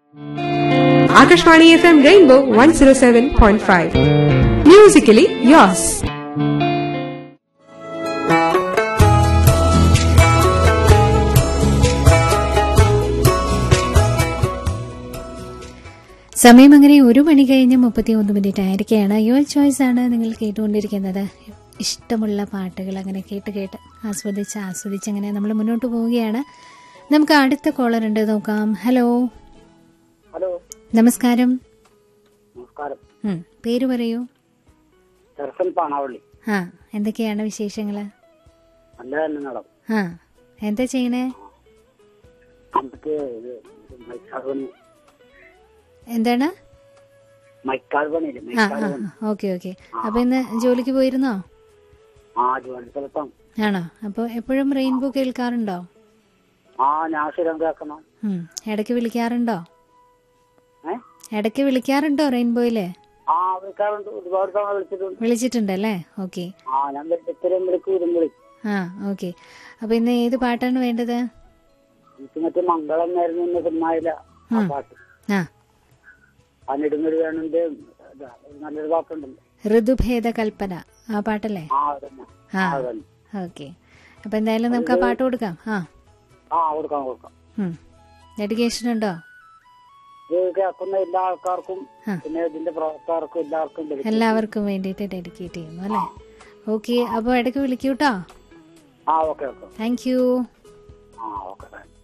Akashvani FM Rainbow 107.5. Musically yours. സമയം അങ്ങനെ ഒരു മണി കഴിഞ്ഞ് മുപ്പത്തി ഒന്ന് മിനിറ്റ് ആയിരിക്കുകയാണ് യുവർ ചോയ്സ് ആണ് നിങ്ങൾ കേട്ടുകൊണ്ടിരിക്കുന്നത് ഇഷ്ടമുള്ള പാട്ടുകൾ അങ്ങനെ കേട്ട് കേട്ട് ആസ്വദിച്ച് ആസ്വദിച്ച് അങ്ങനെ നമ്മൾ മുന്നോട്ട് പോവുകയാണ് നമുക്ക് അടുത്ത കോളർ ഉണ്ട് നോക്കാം ഹലോ ഹലോ നമസ്കാരം നമസ്കാരം ഉം, പേര് പറയൂ ദർശൻ പാണാവള്ളി ആ എന്തൊക്കെയാണ് വിശേഷങ്ങൾ നല്ല തന്നെ നടം ആ എന്താ ചെയ്യണേ നമുക്ക് ഇത് മൈക്കാട് പണി എന്താണ് മൈക്കാട് പണിയില്ലേ ആ മൈക്കാട് ആ പണി ഓക്കെ ഓക്കെ അപ്പൊ ഇന്ന് ജോലിക്ക് പോയിരുന്നോ ആ ജോലി സ്ഥലത്താണ് ആണോ അപ്പോൾ എപ്പോഴും റെയിൻബോ കേൾക്കാറുണ്ടോ ആ ഞാൻ സ്ഥിരം കേൾക്കണം ഉം, ഇടയ്ക്ക് വിളിക്കാറുണ്ടോ ഏ ഇടയ്ക്ക് വിളിക്കാറുണ്ടോ റെയിൻബോയില് ആ വിളിക്കാറുണ്ട് ഒരുപാട് തവണ വിളിച്ചിട്ടുണ്ട് വിളിച്ചിട്ടുണ്ടല്ലേ ഓക്കെ ആ ഞാൻ ഇത്തരം വിളിക്കും ഇതും വിളിക്കും ആ ഓക്കെ അപ്പൊ ഇന്ന് ഏത് പാട്ടാണ് വേണ്ടത് എനിക്ക് മറ്റേ മംഗളം നേരുന്നു എന്ന സിനിമയില ആ പാട്ട് ആ ആ നെടുങ്ങൊരു വേണന്റെ ഇതാ, ഒരു നല്ലൊരു പാട്ടുണ്ടല്ലോ ഋതുഭേദ കൽപ്പന ആ പാട്ടല്ലേ ആ അതന്നെ ആ ആ അതന്നെ ഓക്കെ അപ്പൊ എന്തായാലും നമുക്ക് ആ പാട്ട് കൊടുക്കാം ആ ആ കൊടുക്കാം കൊടുക്കാം ഡെഡിക്കേഷൻ ഉണ്ടോ ഇത് കേൾക്കുന്ന എല്ലാ ആൾക്കാർക്കും ആ. പിന്നെ ഇതിന്റെ പ്രവർത്തകർക്കും എല്ലാവർക്കും ലഭിക്കും. എല്ലാവർക്കും വേണ്ടിയിട്ട് ഡെഡിക്കേറ്റ് ചെയ്യുന്നു അല്ലേ ഓക്കെ അപ്പോൾ ഇടയ്ക്ക് വിളിക്കൂട്ടോ ആ ഓക്കെ ഓക്കെ താങ്ക് യു ആ ഓക്കെ താങ്ക് യു